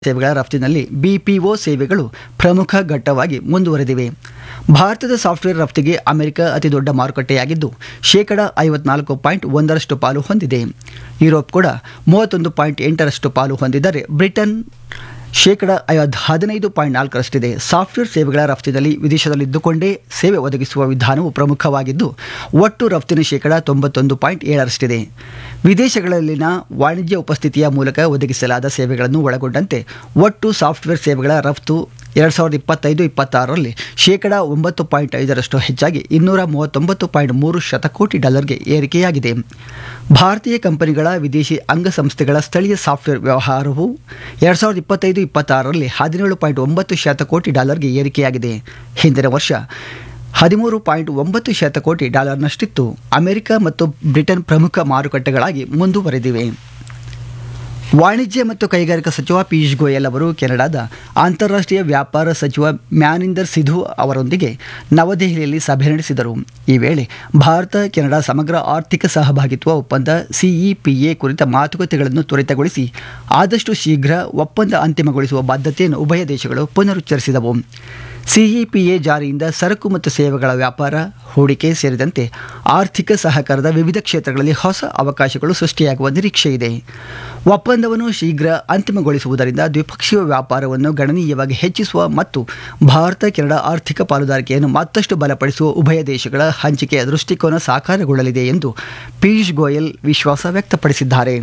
ಸೇವೆಗಳ ರಫ್ತಿನಲ್ಲಿ ಬಿಪಿಒ ಸೇವೆಗಳು ಪ್ರಮುಖ ಘಟ್ಟವಾಗಿ ಮುಂದುವರೆದಿವೆ ಭಾರತದ ಸಾಫ್ಟ್ವೇರ್ ರಫ್ತಿಗೆ ಅಮೆರಿಕ ಅತಿದೊಡ್ಡ ಮಾರುಕಟ್ಟೆಯಾಗಿದ್ದು ಶೇಕಡ ಐವತ್ನಾಲ್ಕು ಪಾಯಿಂಟ್ ಒಂದರಷ್ಟು ಪಾಲು ಹೊಂದಿದೆ ಯುರೋಪ್ ಕೂಡ ಮೂವತ್ತೊಂದು ಪಾಯಿಂಟ್ ಎಂಟರಷ್ಟು ಪಾಲು ಹೊಂದಿದ್ದರೆ ಬ್ರಿಟನ್ ಶೇಕಡ ಐವತ್ತು ಹದಿನೈದು ಪಾಯಿಂಟ್ ನಾಲ್ಕರಷ್ಟಿದೆ ಸಾಫ್ಟ್ವೇರ್ ಸೇವೆಗಳ ರಫ್ತಿನಲ್ಲಿ ವಿದೇಶದಲ್ಲಿದ್ದುಕೊಂಡೇ ಸೇವೆ ಒದಗಿಸುವ ವಿಧಾನವು ಪ್ರಮುಖವಾಗಿದ್ದು ಒಟ್ಟು ರಫ್ತಿನ ಶೇಕಡ ತೊಂಬತ್ತೊಂದು ಪಾಯಿಂಟ್ ಏಳರಷ್ಟಿದೆ ವಿದೇಶಗಳಲ್ಲಿನ ವಾಣಿಜ್ಯ ಉಪಸ್ಥಿತಿಯ ಮೂಲಕ ಒದಗಿಸಲಾದ ಸೇವೆಗಳನ್ನು ಒಳಗೊಂಡಂತೆ ಒಟ್ಟು ಸಾಫ್ಟ್ವೇರ್ ಸೇವೆಗಳ ರಫ್ತು ಎರಡು ಸಾವಿರದ ಇಪ್ಪತ್ತೈದು ಇಪ್ಪತ್ತಾರರಲ್ಲಿ ಶೇಕಡ ಒಂಬತ್ತು ಪಾಯಿಂಟ್ ಐದರಷ್ಟು ಹೆಚ್ಚಾಗಿ ಇನ್ನೂರ ಮೂವತ್ತೊಂಬತ್ತು ಪಾಯಿಂಟ್ ಮೂರು ಶತಕೋಟಿ ಡಾಲರ್ಗೆ ಏರಿಕೆಯಾಗಿದೆ ಭಾರತೀಯ ಕಂಪನಿಗಳ ವಿದೇಶಿ ಅಂಗಸಂಸ್ಥೆಗಳ ಸ್ಥಳೀಯ ಸಾಫ್ಟ್ವೇರ್ ವ್ಯವಹಾರವು ಎರಡು ಸಾವಿರದ ಇಪ್ಪತ್ತೈದು ಇಪ್ಪತ್ತಾರರಲ್ಲಿ ಹದಿನೇಳು ಪಾಯಿಂಟ್ ಒಂಬತ್ತು ಶತಕೋಟಿ ಡಾಲರ್ಗೆ ಏರಿಕೆಯಾಗಿದೆ ಹಿಂದಿನ ವರ್ಷ ಹದಿಮೂರು ಪಾಯಿಂಟ್ ಒಂಬತ್ತು ಶತಕೋಟಿ ಡಾಲರ್ನಷ್ಟಿತ್ತು ಅಮೆರಿಕ ಮತ್ತು ಬ್ರಿಟನ್ ಪ್ರಮುಖ ಮಾರುಕಟ್ಟೆಗಳಾಗಿ ಮುಂದುವರೆದಿವೆ ವಾಣಿಜ್ಯ ಮತ್ತು ಕೈಗಾರಿಕಾ ಸಚಿವ ಪಿಯೂಷ್ ಗೋಯಲ್ ಅವರು ಕೆನಡಾದ ಅಂತಾರಾಷ್ಟ್ರೀಯ ವ್ಯಾಪಾರ ಸಚಿವ ಮ್ಯಾನಿಂದರ್ ಸಿಧು ಅವರೊಂದಿಗೆ ನವದೆಹಲಿಯಲ್ಲಿ ಸಭೆ ನಡೆಸಿದರು ಈ ವೇಳೆ ಭಾರತ ಕೆನಡಾ ಸಮಗ್ರ ಆರ್ಥಿಕ ಸಹಭಾಗಿತ್ವ ಒಪ್ಪಂದ ಸಿಇಪಿಎ ಕುರಿತ ಮಾತುಕತೆಗಳನ್ನು ತ್ವರಿತಗೊಳಿಸಿ ಆದಷ್ಟು ಶೀಘ್ರ ಒಪ್ಪಂದ ಅಂತಿಮಗೊಳಿಸುವ ಬದ್ಧತೆಯನ್ನು ಉಭಯ ದೇಶಗಳು ಪುನರುಚ್ಚರಿಸಿದವು ಸಿಇಪಿಎ ಜಾರಿಯಿಂದ ಸರಕು ಮತ್ತು ಸೇವೆಗಳ ವ್ಯಾಪಾರ ಹೂಡಿಕೆ ಸೇರಿದಂತೆ ಆರ್ಥಿಕ ಸಹಕಾರದ ವಿವಿಧ ಕ್ಷೇತ್ರಗಳಲ್ಲಿ ಹೊಸ ಅವಕಾಶಗಳು ಸೃಷ್ಟಿಯಾಗುವ ನಿರೀಕ್ಷೆ ಇದೆ ಒಪ್ಪಂದವನ್ನು ಶೀಘ್ರ ಅಂತಿಮಗೊಳಿಸುವುದರಿಂದ ದ್ವಿಪಕ್ಷೀಯ ವ್ಯಾಪಾರವನ್ನು ಗಣನೀಯವಾಗಿ ಹೆಚ್ಚಿಸುವ ಮತ್ತು ಭಾರತ ಕೆನಡಾ ಆರ್ಥಿಕ ಪಾಲುದಾರಿಕೆಯನ್ನು ಮತ್ತಷ್ಟು ಬಲಪಡಿಸುವ ಉಭಯ ದೇಶಗಳ ಹಂಚಿಕೆಯ ದೃಷ್ಟಿಕೋನ ಸಾಕಾರಗೊಳ್ಳಲಿದೆ ಎಂದು ಪಿಯೂಷ್ ಗೋಯಲ್ ವಿಶ್ವಾಸ ವ್ಯಕ್ತಪಡಿಸಿದ್ದಾರೆ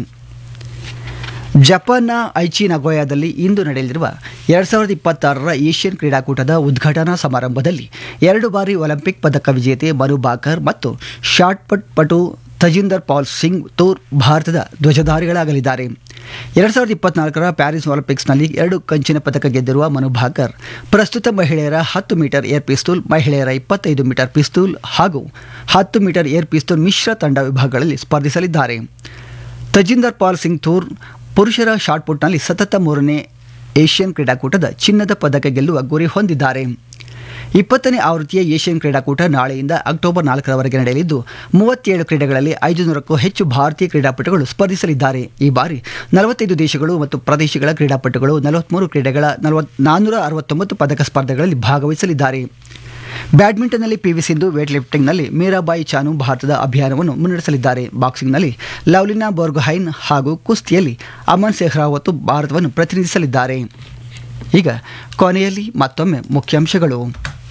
ಜಪಾನ್ನ ಐಚಿ ನಗೋಯಾದಲ್ಲಿ ಇಂದು ನಡೆಯಲಿರುವ ಎರಡು ಸಾವಿರದ ಇಪ್ಪತ್ತಾರರ ಏಷ್ಯನ್ ಕ್ರೀಡಾಕೂಟದ ಉದ್ಘಾಟನಾ ಸಮಾರಂಭದಲ್ಲಿ ಎರಡು ಬಾರಿ ಒಲಿಂಪಿಕ್ ಪದಕ ವಿಜೇತೆ ಮನು ಬಾಕರ್ ಮತ್ತು ಶಾಟ್ ಪಟ್ ಪಟು ತಜಿಂದರ್ ಪಾಲ್ ಸಿಂಗ್ ತೂರ್ ಭಾರತದ ಧ್ವಜಧಾರಿಗಳಾಗಲಿದ್ದಾರೆ ಎರಡು ಸಾವಿರದ ಇಪ್ಪತ್ನಾಲ್ಕರ ಪ್ಯಾರಿಸ್ ಒಲಿಂಪಿಕ್ಸ್ನಲ್ಲಿ ಎರಡು ಕಂಚಿನ ಪದಕ ಗೆದ್ದಿರುವ ಮನು ಭಾಕರ್ ಪ್ರಸ್ತುತ ಮಹಿಳೆಯರ ಹತ್ತು ಮೀಟರ್ ಏರ್ ಪಿಸ್ತೂಲ್ ಮಹಿಳೆಯರ ಇಪ್ಪತ್ತೈದು ಮೀಟರ್ ಪಿಸ್ತೂಲ್ ಹಾಗೂ ಹತ್ತು ಮೀಟರ್ ಏರ್ ಪಿಸ್ತೂಲ್ ಮಿಶ್ರ ತಂಡ ವಿಭಾಗಗಳಲ್ಲಿ ಸ್ಪರ್ಧಿಸಲಿದ್ದಾರೆ ತಜಿಂದರ್ ಪಾಲ್ ಸಿಂಗ್ ಥೂರ್ ಪುರುಷರ ಶಾಟ್ಪುಟ್ನಲ್ಲಿ ಸತತ ಮೂರನೇ ಏಷ್ಯನ್ ಕ್ರೀಡಾಕೂಟದ ಚಿನ್ನದ ಪದಕ ಗೆಲ್ಲುವ ಗುರಿ ಹೊಂದಿದ್ದಾರೆ ಇಪ್ಪತ್ತನೇ ಆವೃತ್ತಿಯ ಏಷ್ಯನ್ ಕ್ರೀಡಾಕೂಟ ನಾಳೆಯಿಂದ ಅಕ್ಟೋಬರ್ ನಾಲ್ಕರವರೆಗೆ ನಡೆಯಲಿದ್ದು ಮೂವತ್ತೇಳು ಕ್ರೀಡೆಗಳಲ್ಲಿ ಐದು ನೂರಕ್ಕೂ ಹೆಚ್ಚು ಭಾರತೀಯ ಕ್ರೀಡಾಪಟುಗಳು ಸ್ಪರ್ಧಿಸಲಿದ್ದಾರೆ ಈ ಬಾರಿ ನಲವತ್ತೈದು ದೇಶಗಳು ಮತ್ತು ಪ್ರದೇಶಗಳ ಕ್ರೀಡಾಪಟುಗಳು ನಲವತ್ತ್ಮೂರು ಕ್ರೀಡೆಗಳ ನಲವತ್ ನಾನ್ನೂರ ಅರವತ್ತೊಂಬತ್ತು ಪದಕ ಸ್ಪರ್ಧೆಗಳಲ್ಲಿ ಭಾಗವಹಿಸಲಿದ್ದಾರೆ ಬ್ಯಾಡ್ಮಿಂಟನ್ನಲ್ಲಿ ಪಿವಿ ಸಿಂಧು ವೇಟ್ ಲಿಫ್ಟಿಂಗ್ನಲ್ಲಿ ಮೀರಾಬಾಯಿ ಚಾನು ಭಾರತದ ಅಭಿಯಾನವನ್ನು ಮುನ್ನಡೆಸಲಿದ್ದಾರೆ ಬಾಕ್ಸಿಂಗ್ನಲ್ಲಿ ಲವ್ಲಿನಾ ಬೋರ್ಗೊಹೈನ್ ಹಾಗೂ ಕುಸ್ತಿಯಲ್ಲಿ ಅಮನ್ ಸೆಹ್ರಾವತ್ ಭಾರತವನ್ನು ಪ್ರತಿನಿಧಿಸಲಿದ್ದಾರೆ ಈಗ ಕೊನೆಯಲ್ಲಿ ಮತ್ತೊಮ್ಮೆ ಮುಖ್ಯಾಂಶಗಳು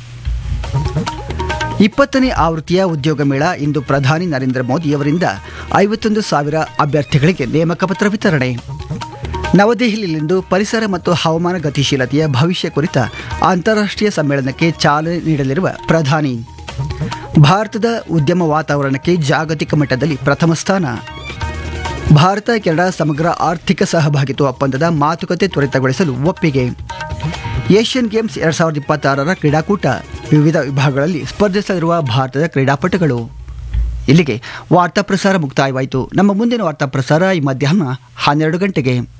ಇಪ್ಪತ್ತನೇ ಆವೃತ್ತಿಯ ಉದ್ಯೋಗ ಮೇಳ ಇಂದು ಪ್ರಧಾನಿ ನರೇಂದ್ರ ಮೋದಿಯವರಿಂದ ಐವತ್ತೊಂದು ಸಾವಿರ ಅಭ್ಯರ್ಥಿಗಳಿಗೆ ನೇಮಕ ಪತ್ರ ವಿತರಣೆ ನವದೆಹಲಿಯಲ್ಲಿಂದು ಪರಿಸರ ಮತ್ತು ಹವಾಮಾನ ಗತಿಶೀಲತೆಯ ಭವಿಷ್ಯ ಕುರಿತ ಅಂತಾರಾಷ್ಟ್ರೀಯ ಸಮ್ಮೇಳನಕ್ಕೆ ಚಾಲನೆ ನೀಡಲಿರುವ ಪ್ರಧಾನಿ ಭಾರತದ ಉದ್ಯಮ ವಾತಾವರಣಕ್ಕೆ ಜಾಗತಿಕ ಮಟ್ಟದಲ್ಲಿ ಪ್ರಥಮ ಸ್ಥಾನ ಭಾರತ ಕೆನಡಾ ಸಮಗ್ರ ಆರ್ಥಿಕ ಸಹಭಾಗಿತ್ವ ಒಪ್ಪಂದದ ಮಾತುಕತೆ ತ್ವರಿತಗೊಳಿಸಲು ಒಪ್ಪಿಗೆ ಏಷ್ಯನ್ ಗೇಮ್ಸ್ ಎರಡು ಸಾವಿರದ ಇಪ್ಪತ್ತಾರರ ಕ್ರೀಡಾಕೂಟ ವಿವಿಧ ವಿಭಾಗಗಳಲ್ಲಿ ಸ್ಪರ್ಧಿಸಲಿರುವ ಭಾರತದ ಕ್ರೀಡಾಪಟುಗಳು ಇಲ್ಲಿಗೆ ವಾರ್ತಾ ಪ್ರಸಾರ ಮುಕ್ತಾಯವಾಯಿತು ನಮ್ಮ ಮುಂದಿನ ವಾರ್ತಾ ಪ್ರಸಾರ ಈ ಮಧ್ಯಾಹ್ನ ಹನ್ನೆರಡು ಗಂಟೆಗೆ